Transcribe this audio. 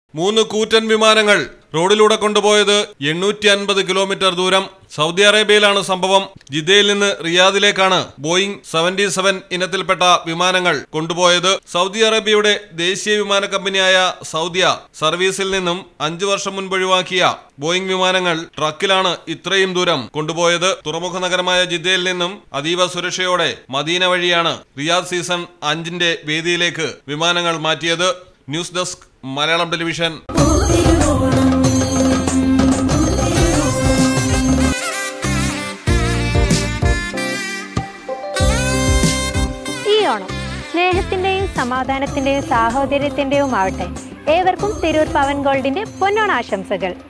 മൂന്ന് കൂറ്റൻ വിമാനങ്ങൾ റോഡിലൂടെ കൊണ്ടുപോയത് എണ്ണൂറ്റി അൻപത് കിലോമീറ്റർ ദൂരം സൗദി അറേബ്യയിലാണ് സംഭവം ജിദ്ദയിൽ നിന്ന് റിയാദിലേക്കാണ് ബോയിങ് സെവന്റി സെവൻ ഇനത്തിൽപ്പെട്ട വിമാനങ്ങൾ കൊണ്ടുപോയത് സൗദി അറേബ്യയുടെ ദേശീയ വിമാന കമ്പനിയായ സൗദിയ സർവീസിൽ നിന്നും അഞ്ചു വർഷം മുൻപ് ഒഴിവാക്കിയ ബോയിങ് വിമാനങ്ങൾ ട്രക്കിലാണ് ഇത്രയും ദൂരം കൊണ്ടുപോയത് തുറമുഖ നഗരമായ ജിദ്ദയിൽ നിന്നും അതീവ സുരക്ഷയോടെ മദീന വഴിയാണ് റിയാദ് സീസൺ അഞ്ചിന്റെ വേദിയിലേക്ക് വിമാനങ്ങൾ മാറ്റിയത് ന്യൂസ് ഡെസ്ക് മലയാളം ടെലിവിഷൻ ഈ ഓണം സ്നേഹത്തിന്റെയും സമാധാനത്തിന്റെയും സാഹോദര്യത്തിന്റെയും ആവട്ടെ ഏവർക്കും തിരൂർ പവൻ ഗോൾഡിന്റെ പൊന്നോണ ആശംസകൾ